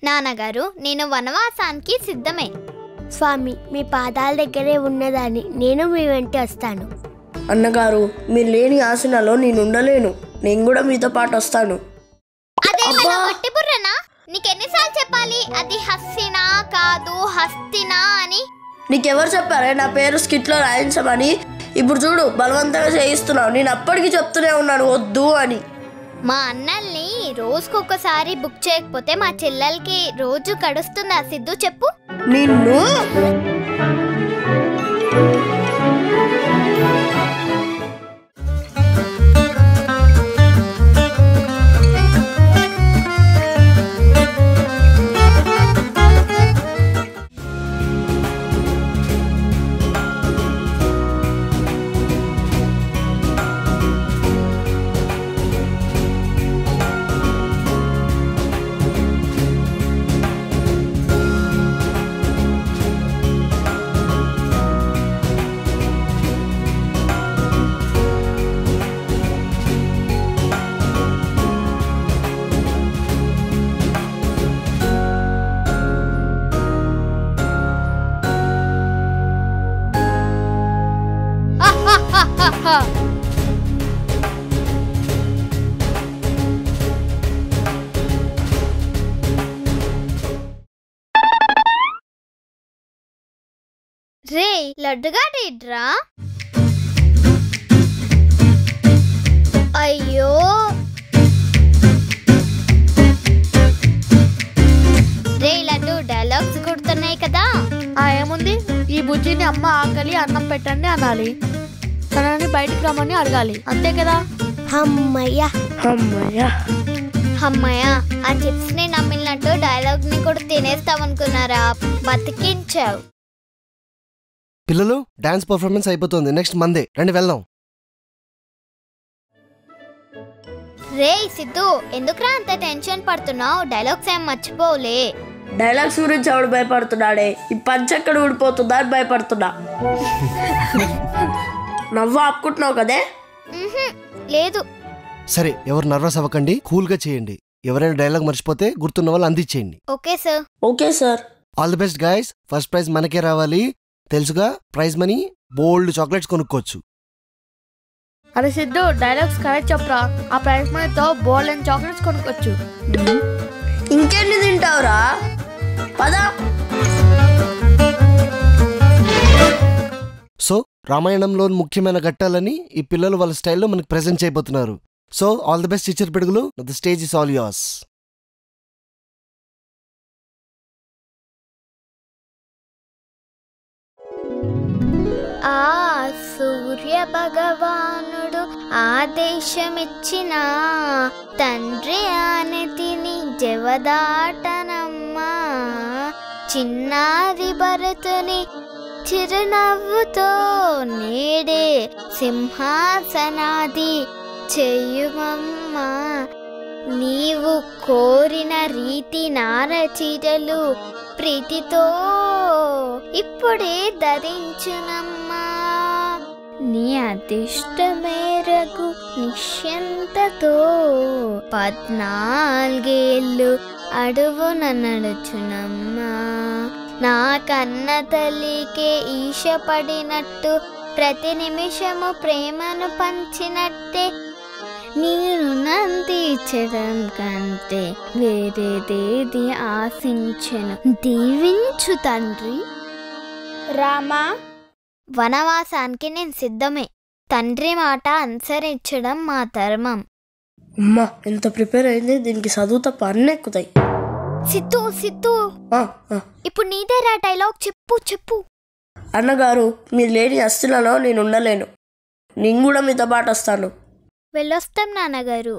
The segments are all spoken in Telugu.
నాన్నగారు నేను వనవాసానికి సిద్ధమే స్వామి మీ పాదాల దగ్గరే ఉన్నదాన్ని నేను మీ వెంట వస్తాను అన్నగారు మీరు లేని ఆసనాలో నేను ఉండలేను నేను కూడా మీతో పాటు వస్తాను అదేమైనా మట్టి బుర్రనా నీకెన్నిసార్లు చెప్పాలి అది హస్సినా కాదు హస్తినా అని నీకెవరు చెప్పారే నా పేరు స్కిట్లో రాయించమని ఇప్పుడు చూడు బలవంతంగా చేయిస్తున్నావు నేను అప్పటికి చెప్తూనే ఉన్నాను వద్దు అని మా అన్నల్ని రోజుకొకసారి బుక్ చేయకపోతే మా చెల్లెలకి రోజు కడుస్తుందా సిద్ధు చెప్పు నిన్ను రే లడ్డుగా డేడ్రా అయ్యో రే లడ్డు డైలాగ్స్ కొడుతున్నాయి కదా ఆ ఏముంది ఈ బుజ్జిని అమ్మ ఆకలి అన్నం పెట్టండి అనాలి తనని బయటికి రమ్మని అడగాలి అంతే కదా అమ్మయ్య అమ్మయ్యా అమ్మయ్య ఆ చిప్స్ ని నమ్మినట్టు డైలాగ్ ని కూడా తినేస్తామనుకున్నారా బతికించావు పిల్లలు డాన్స్ పర్ఫార్మెన్స్ అయిపోతుంది నెక్స్ట్ మందే రండి వెళ్దాం రే సిద్ధు ఎందుకురా అంత టెన్షన్ పడుతున్నావు డైలాగ్స్ ఏం మర్చిపోవులే డైలాగ్స్ గురించి ఎవడు భయపడుతున్నాడే ఈ పంచెక్కడ ఊడిపోతుందా అని భయపడుతున్నా నవ్వు ఆపుకుంటున్నావు కదే మ్హూ, లేదు సరే ఎవరు నర్వస్ అవ్వకండి కూల్ గా చేయండి ఎవరైనా డైలాగ్ మర్చిపోతే గుర్తున్న వాళ్ళు అందించేయండి okay sir okay sir all the best guys first prize మనకే రావాలి తెలుసుగా ప్రైజ్ మనీ బోల్డ్ చాక్లెట్స్ కొనుక్కోవచ్చు అరే సిద్ధు డైలాగ్స్ కరెక్ట్ చెప్పరా ఆ ప్రైస్ మనీతో బోల్ అండ్ చాక్లెట్స్ కొనుక్కోవచ్చు ఇంకెన్ని తింటావురా పదా సో రామాయణంలోని ముఖ్యమైన ఘట్టాలని ఈ పిల్లలు వాళ్ళ స్టైల్లో మనకి ప్రెజెంట్ చేయబోతున్నారు so all the best teacher పిడుగులు the stage is all yours ఆ సూర్య భగవానుడు ఆదేశమిచ్చిన తండ్రి ఆనతిని జవదాటనమ్మా చిన్నారి భరతుని చిరునవ్వుతో నేడే సింహాసనాది చెయ్యుమమ్మా నీవు కోరిన రీతి నారచీరలు ప్రీతితో ఇప్పుడే ధరించునమ్మా నీ అదిష్ట మేరకు నిశ్చంతతో పద్నాలుగేళ్ళు అడుగున నడుచునమ్మా నా కన్న తల్లికే ఈశ పడినట్టు ప్రతి నిమిషము ప్రేమను పంచినట్టే నేను నందించడం కంటే వేరేదేది ఆశించను దీవించు తండ్రి రామా వనవాసానికి నేను సిద్ధమే తండ్రి మాట అనుసరించడం మా ధర్మం అమ్మా ఎంత ప్రిపేర్ అయింది దీనికి చదువు తప్ప అన్నీ ఎక్కుతాయి సిద్ధు సిద్ధు ఆ, ఆ. ఇప్పుడు నీదేరా డైలాగ్ చెప్పు చెప్పు అన్నగారు మీరు లేని అస్థిలలో నేను ఉండలేను నేను కూడా మీతో పాటు వస్తాను వెళ్ళొస్తాం నాన్నగారు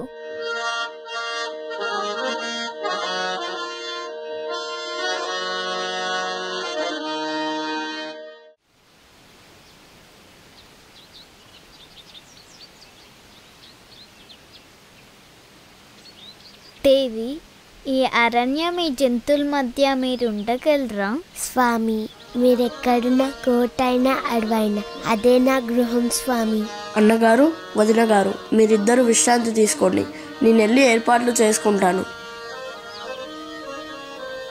దేవి ఈ అరణ్యం ఈ జంతువుల మధ్య మీరు ఉండగలరా స్వామి మీరెక్కడున్నా కోటైనా అడవైనా అదే నా గృహం స్వామి అన్నగారు వదిన గారు మీరిద్దరు విశ్రాంతి తీసుకోండి నేను వెళ్ళి ఏర్పాట్లు చేసుకుంటాను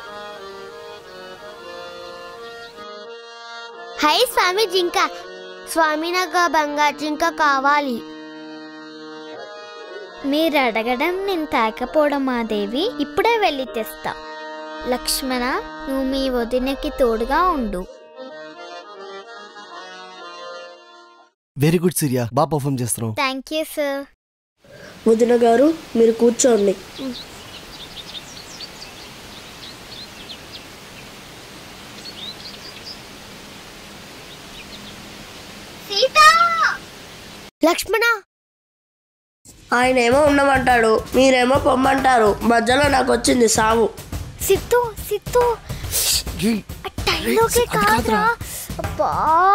హై స్వామి జింక స్వామి నాకు ఆ బంగారు జింక కావాలి మీరు అడగడం నేను తాకపోవడం మాదేవి ఇప్పుడే వెళ్ళి తెస్తా లక్ష్మణ నువ్వు మీ వదినకి తోడుగా ఉండు వెరీ గుడ్ సూర్య బాగా పర్ఫామ్ చేస్తున్నావు థ్యాంక్ యూ సార్ వదిన గారు మీరు కూర్చోండి లక్ష్మణ ఆయన ఏమో ఉండమంటాడు మీరేమో పొమ్మంటారు మధ్యలో నాకు వచ్చింది సావు సిత్తు సిత్తు ఏయ్, టైంలోకే అది కాదురా. కాదురా అబ్బా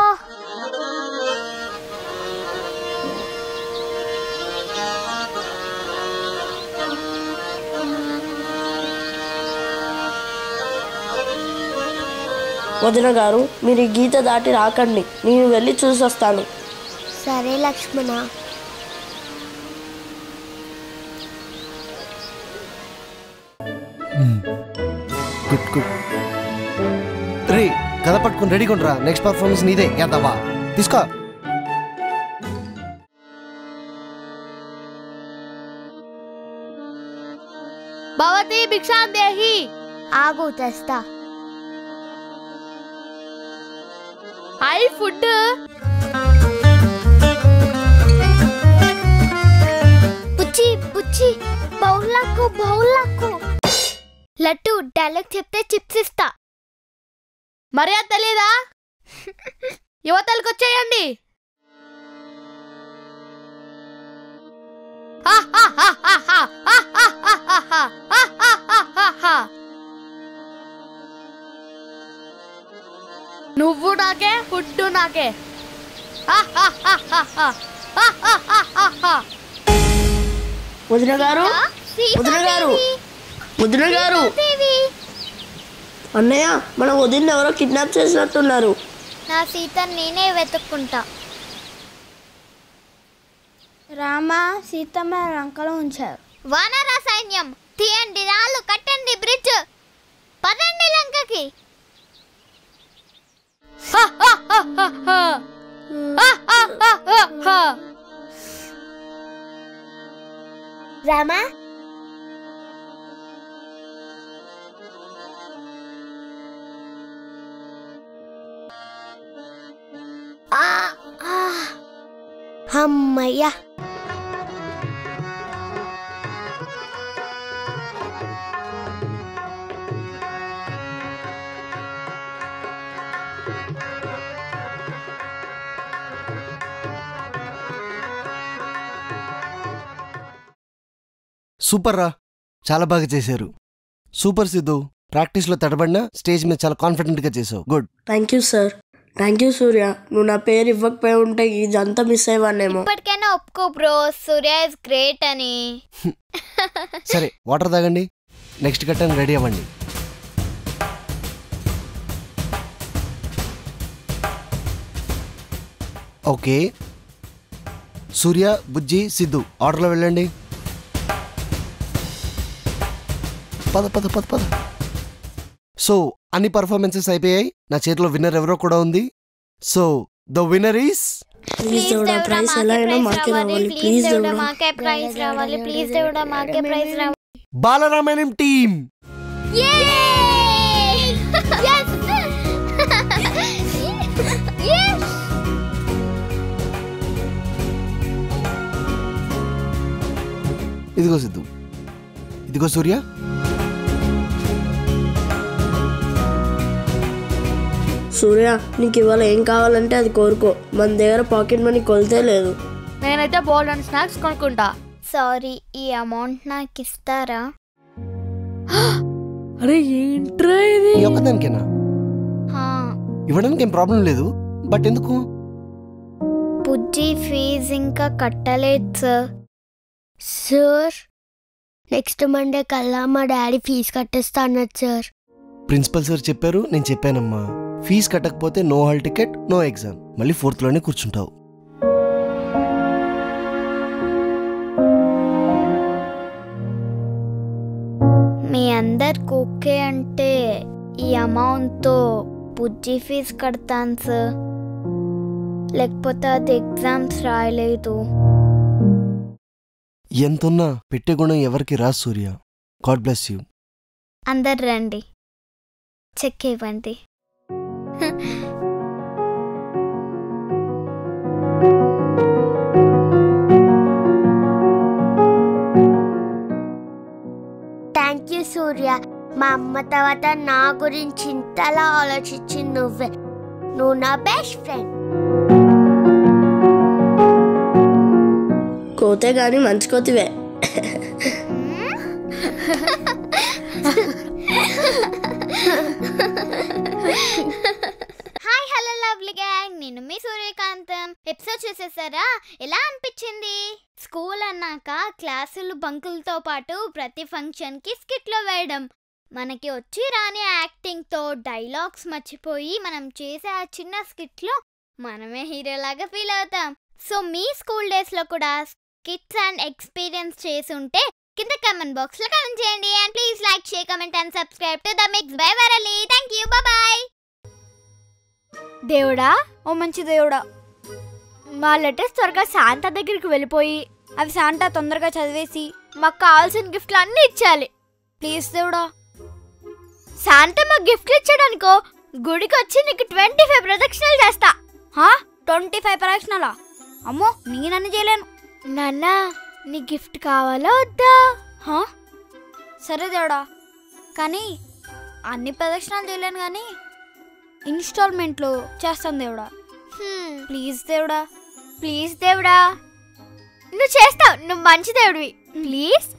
వదిన గారు మీరు ఈ గీత దాటి రాకండి నేను వెళ్ళి చూసొస్తాను సరే లక్ష్మణ గుడ్ గుడ్ రే కథ పట్టుకుని రెడీగా ఉండరా నెక్స్ట్ పర్ఫార్మెన్స్ నీదే యాదవ్వా తీసుకో భవతి భిక్షాందేహి ఆగు తెస్తా ఐ ఫుడ్ బుచ్చి బుచ్చి బౌల్లాకు బౌల్లాకు లడ్డు డైలాగ్ చెప్తే చిప్స్ ఇస్తా మర్యాద తెలీదా యువతలకు వచ్చేయండి నువ్వు నాకే ఫుడ్ నాకే వదిన గారు వదిన గారు వదిన గారు దేవి అన్నయ్య మన వదిన ఎవరో కిడ్నాప్ చేసినట్టున్నారు నా సీత నేనే వెతుక్కుంటా రామా సీతమ్మ రంకలో ఉంచారు వానర సైన్యం తీయండి రాళ్ళు కట్టండి బ్రిడ్జ్ పదండి లంకకి రామా అమ్మయ్యా సూపర్ రా చాలా బాగా చేశారు సూపర్ సిద్ధు ప్రాక్టీస్లో తడబడినా స్టేజ్ మీద చాలా కాన్ఫిడెంట్గా చేసావు good thank you sir thank you Surya నువ్వు నా పేరు ఇవ్వకపోయి ఉంటే ఇదంతా మిస్ అయ్యేవాన్నేమో ఇప్పటికైనా ఒప్పుకో బ్రో సూర్య ఇస్ గ్రేట్ అని సరే వాటర్ తాగండి నెక్స్ట్ కట్టాను రెడీ అవ్వండి ఓకే సూర్య బుజ్జి సిద్ధు ఆర్డర్లో వెళ్ళండి పద పద పద పద సో అన్ని పర్ఫార్మెన్సెస్ అయిపోయాయి నా చేతిలో విన్నర్ ఎవరో కూడా ఉంది so the winner is please దేవుడా ప్రైస్ ఎలా అయినా మాకే రావాలి ప్లీజ్ దేవుడా మాకే ప్రైజ్ రావాలి ప్లీజ్ దేవుడా మాకే ప్రైజ్ రావాలి బాలరామాయణం టీం ఇదిగో సిద్ధు ఇదిగో సూర్య సూర్య నీకు ఇవాళ ఏం కావాలంటే అది కోరుకో మన దగ్గర పాకెట్ మనీ కొలితే లేదు నేనైతే బోల్డ్ అండ్ స్నాక్స్ కొనుక్కుంటా సారీ ఈ అమౌంట్ నాకు ఇస్తారా అరే ఏంట్రా ఇది ఈ ఒక్కదానికేనా హా, ఇవ్వడానికి ఏం ప్రాబ్లం లేదు బట్ ఎందుకు బుజ్జి ఫీజు ఇంకా కట్టలేదు సార్ సార్ నెక్స్ట్ మండే కల్లా మా డాడీ ఫీజు కట్టేస్తా అన్నది సార్ ప్రిన్సిపల్ సార్ చెప్పారు నేను చెప్పానమ్మా ఫీజు కట్టకపోతే no hall ticket no exam మళ్ళీ ఫోర్త్లోనే కూర్చుంటావు మీ అందరికి ఓకే అంటే ఈ అమౌంట్తో బుజ్జి ఫీజు కడతాను సార్ లేకపోతే అది ఎగ్జామ్స్ రాయలేదు ఎంతున్నా పెట్టే గుణం ఎవరికి రా సూర్య గాడ్ బ్లెస్ యూ అందరు రండి చెక్ ఇవ్వండి థ్యాంక్ యూ సూర్య మా అమ్మ తర్వాత నా గురించి ఇంతలా ఆలోచించింది నువ్వే నువ్వు నా బెస్ట్ ఫ్రెండ్ కోతే కానీ మంచి కోతివే హాయ్ హలో లవ్లీ గ్యాంగ్ నేను మీ సూర్యకాంతం ఎపిసోడ్ చూసేసారా ఎలా అనిపించింది స్కూల్ అన్నాక క్లాసులు బంకులతో పాటు ప్రతి ఫంక్షన్కి స్కిట్లో వేయడం మనకి వచ్చి రాని యాక్టింగ్తో డైలాగ్స్ మర్చిపోయి మనం చేసే ఆ చిన్న స్కిట్లో మనమే హీరోలాగా ఫీల్ అవుతాం సో మీ స్కూల్ డేస్లో కూడా స్కిట్స్ అండ్ ఎక్స్పీరియన్స్ చేసి ఉంటే కింద కమెంట్ బాక్స్లో కమెంట్ చేయండి and please like share comment and subscribe to the mix by Varali thank you bye దేవుడా ఓ మంచి దేవుడా మా లెటర్స్ త్వరగా శాంతా దగ్గరికి వెళ్ళిపోయి అవి శాంతా తొందరగా చదివేసి మాకు కావాల్సిన గిఫ్ట్లు అన్నీ ఇచ్చేయాలి ప్లీజ్ దేవుడా శాంతా మాకు గిఫ్ట్లు ఇచ్చాడనుకో గుడికి వచ్చి నీకు ట్వంటీ ఫైవ్ ప్రదక్షిణలు చేస్తా హా ట్వంటీ ఫైవ్ ప్రదక్షిణలా అమ్మో నేనని చేయలేను నాన్న నీ గిఫ్ట్ కావాలా వద్దా హా సరే దేవుడా కానీ అన్ని ప్రదక్షిణాలు చేయలేను కానీ ఇన్స్టాల్మెంట్లో చేస్తాను దేవుడా ప్లీజ్ దేవుడా ప్లీజ్ దేవుడా నువ్వు చేస్తావు నువ్వు మంచి దేవుడివి ప్లీజ్